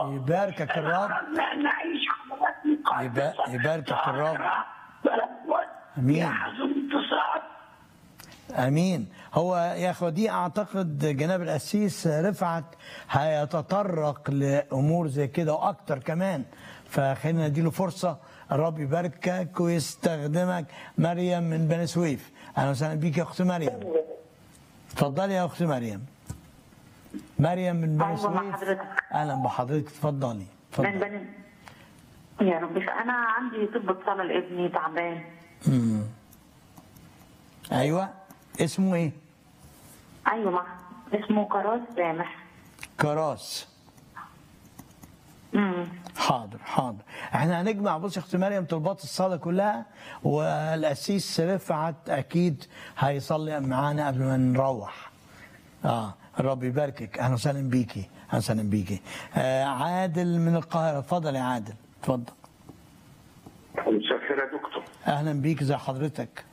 يباركك الرب خلنا نعيش حضارات يبا- مقدسة يباركك الرب. طاهرة، بلد أمين. يحظو انتصار امين هو يا اخوة دي اعتقد جناب القسيس رفعت هيتطرق لامور زي كده واكتر كمان فخلينا نديله فرصه الرب يباركك ويستخدمك مريم من بني سويف اهلا وسهلا بيك يا اخت مريم اتفضلي يا اخت مريم مريم من بني أيوة، مع سويف حضرتك. اهلا بحضرتك اتفضلي من اتفضلي بني يا رب انا عندي طب صلاه لابني تعبان مم. ايوه اسمه ايه ايوه مع اسمه كراس سامح كراس امم حاضر حاضر احنا هنجمع بص يا اخت مريم طلبات الصلاه كلها والقسيس رفعت اكيد هيصلي معانا قبل ما نروح اه الرب يباركك اهلا وسهلا بيكي اهلا وسهلا بيكي آه عادل من القاهره اتفضل يا عادل اتفضل مساء الخير يا دكتور اهلا بيك زي حضرتك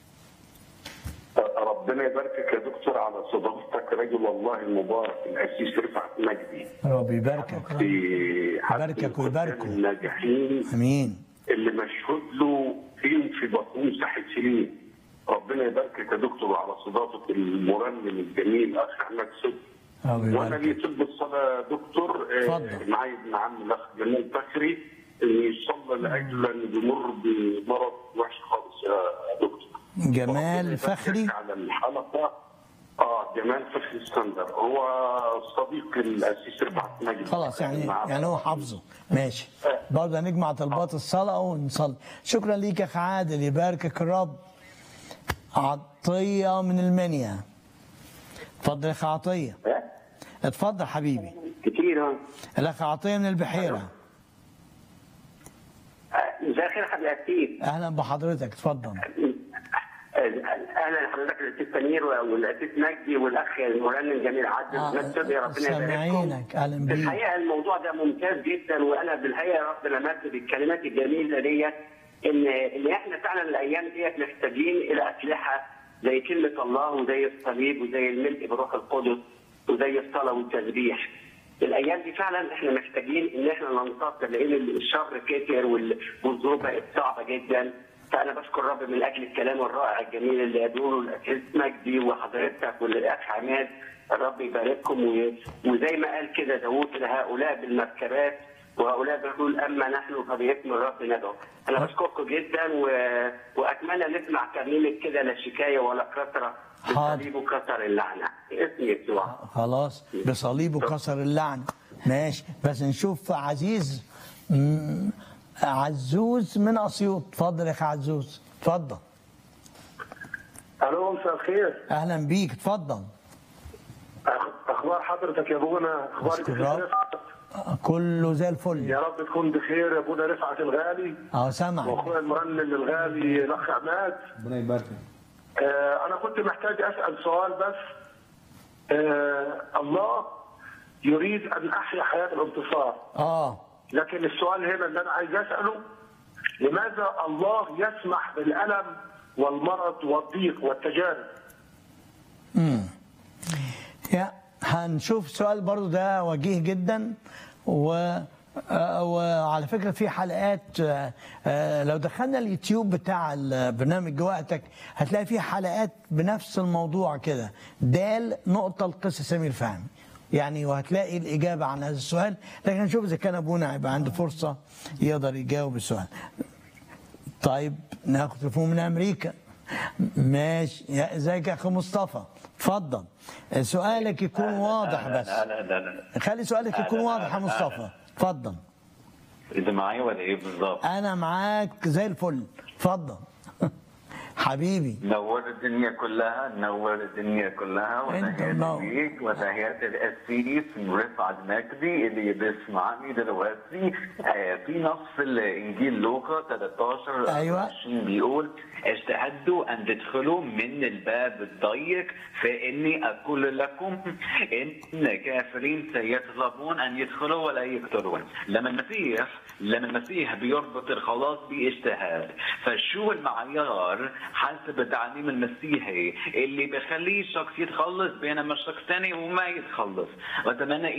ربنا يباركك يا دكتور على صداقتك رجل الله المبارك القسيس رفعت مجدي الرب يباركك في حد يباركك ويباركه. الناجحين امين اللي مشهود له فين في بطنه ساحة سنين ربنا يباركك يا دكتور على صداقة المرنم الجميل اخ احمد صدقي الرب وانا لي يباركك طب الصلاه يا دكتور آه، اتفضل. معايا ابن عم الاخ جمال فخري ان يصلى لاجله انه بيمر بمرض وحش خالص يا دكتور جمال فخري على الحلقه اه جمال فخري اسكندر هو صديق الاسيس رفعت مجدي خلاص يعني مع- يعني هو حافظه ماشي برضه هنجمع طلبات الصلاة ونصلي شكرا ليك يا أخ عادل يباركك الرب عطية من المنيا اتفضل يا أخ عطية إيه؟ اتفضل حبيبي كتير ها الأخ عطية من البحيرة آه، مساء الخير حضرتك كتير أهلا بحضرتك اتفضل اهلا حضرتك الاسيس سمير والاسيس مجدي والاخ المرنم جميل عدل آه، ناس صدقي ربنا يبارككم سامعينك أهلا بيك الحقيقه الموضوع ده ممتاز جدا وانا بالحقيقه يا رب لمست بالكلمات الجميله ديت ان ان احنا فعلا الايام ديت محتاجين الى اسلحه زي كلمه الله وزي الصليب وزي الملء بروح القدس وزي الصلاه والتسبيح. الايام دي فعلا احنا محتاجين ان احنا ننتصر لان الشر كتر وال- والظروف بقت صعبه جدا فانا بشكر الرب من اجل الكلام الرائع الجميل اللي قالوه الاسيس مجدي وحضرتك والاخ عماد الرب يبارككم و- وزي ما قال كده داوود لهؤلاء بالمركبات وهؤلاء بيقول اما نحن فباسم الرب ندعو. انا بشكركم جدا و... واتمنى نسمع ترنيمه كده لا شكايه ولا كثره حاضر. بالصليب وكسر اللعنه باسم يسوع. خلاص بصليبه كسر اللعنة ماشي بس نشوف عزيز مم، عزوز من أسيوط اتفضل يا أخ عزوز اتفضل الو مساء الخير أهلا بيك اتفضل أخ- اخبار حضرتك يا ابونا اخبارك أشكر يا رب. رفعت كله زي الفل يا رب تكون بخير يا ابونا رفعت الغالي اه سامع واخويا المرنم الغالي الاخ عماد ربنا يباركك آه انا كنت محتاج اسال سؤال بس آه الله يريد ان احيا حياه الانتصار اه لكن السؤال هنا اللي انا عايز اساله لماذا الله يسمح بالالم والمرض والضيق والتجارب امم يا هنشوف سؤال برضو ده وجيه جدا و آه، وعلى فكرة في حلقات آه، آه، لو دخلنا اليوتيوب بتاع البرنامج وقتك هتلاقي في حلقات بنفس الموضوع كده دال نقطة القس سمير فهمي يعني وهتلاقي الإجابة عن هذا السؤال لكن نشوف إذا كان أبونا هيبقى عنده فرصة يقدر يجاوب السؤال طيب ناخد تليفون من امريكا ماشي يا ازيك يا اخي مصطفى اتفضل سؤالك يكون واضح بس لا لا لا خلي سؤالك يكون أهلا، واضح يا أهلا، مصطفى اتفضل انت معايا ولا ايه بالظبط؟ انا معاك زي الفل اتفضل حبيبي نور الدنيا كلها نور الدنيا كلها أنت وتحياتي منور. ليك وتحياتي القسيس رفعت مجدي اللي بيسمعني دلوقتي آه، في نص الانجيل لوقا 13 أيوة. 24 بيقول اجتهدوا ان تدخلوا من الباب الضيق فاني اقول لكم ان كافرين سيطلبون ان يدخلوا ولا يقدرون لما المسيح لما المسيح بيربط الخلاص باجتهاد فشو المعيار حسب التعليم المسيحي اللي بيخليه الشخص يتخلص بينما الشخص الثاني وما يتخلص واتمنى